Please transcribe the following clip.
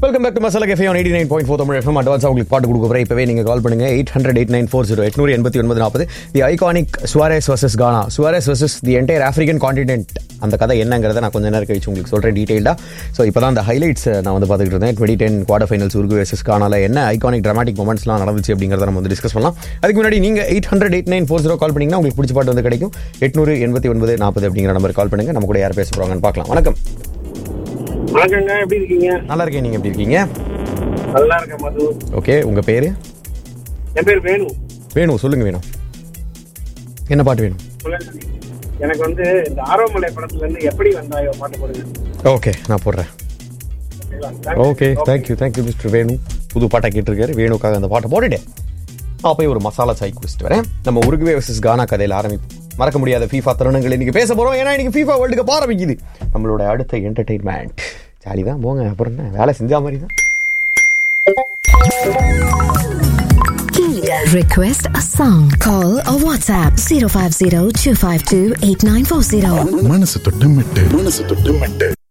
Welcome back to Masala cafe on eighty nine point four Tamil FM advance உங்களுக்கு பாட்டு கொடுக்க போகிறேன் இப்போவே நீங்கள் கால் பண்ணுங்க eight hundred eight nine four zero எட்நூறு எண்பத்தி ஒன்பது நாற்பது the iconic Suarez versus Ghana Suarez versus the entire African continent அந்த கதை என்னங்கிறத நான் கொஞ்ச நேரம் கழிச்சு உங்களுக்கு சொல்கிறேன் டீட்டெயிலாக ஸோ இப்போ தான் அந்த ஹைலைட்ஸ் நான் வந்து பார்த்துக்கிட்டு இருந்தேன் twenty ten quarter finals Uruguay versus கானால என்ன ஐகானிக் ட்ராமாட்டிக் மூமெண்ட்ஸ்லாம் நடந்துச்சு அப்படிங்கிறத நம்ம வந்து டிஸ்கஸ் பண்ணலாம் அதுக்கு முன்னாடி நீங்கள் eight hundred eight nine four zero call பண்ணிங்கன்னா உங்களுக்கு பிடிச்ச பாட்டு வந்து கிடைக்கும் எட்நூறு எண்பத்தி ஒன்பது நாற்பது அப்படிங்கிற நம்பர் கால் பண்ணுங்க நம்ம கூட யார் பேச போகிறாங்கன்னு பார்க்கலாம் வணக்கம் வணக்கங்க எப்படி இருக்கீங்க நல்லா இருக்கேன் நீங்கள் எப்படி இருக்கீங்க நல்லா இருக்கேன் மது ஓகே உங்கள் பேர் என் பேர் வேணு வேணும் சொல்லுங்க வேணும் என்ன பாட்டு வேணும் சொல்லுங்க. எனக்கு வந்து இந்த ஆரோமலை படத்துல இருந்து எப்படி வந்தாயோ பாட்டு போடுங்க ஓகே நான் போடுறேன் ஓகேவா? Thank you. Okay thank you thank you mister Venu புது பாட்டை கேட்டிருக்காரு வேணுக்காக அந்த பாட்டை போட்டுட்டேன் நான் போய் ஒரு மசாலா சாய் குடிச்சிட்டு வரேன் நம்ம உருகுவே வர்சஸ் கானா கதையில் ஆரம்பிப்போம் மறக்க முடியாத ஃபீஃபா தருணங்கள் இன்னைக்கு பேச போறோம் ஏன்னா இன்னைக்கு ஃபீஃபா வேர்ல்டு கப் ஆரம்பிக்குது நம்மளோட அடுத்த என்டர்டைன்மெண்ட் ஜாலி தான் போங்க அப்புறம் என்ன வேலை செஞ்சா மாதிரி தான் Request a song. Call or WhatsApp 050 252 8940. மனசு தொட்டு மெட்டு மனசு தொட்டு மெட்டு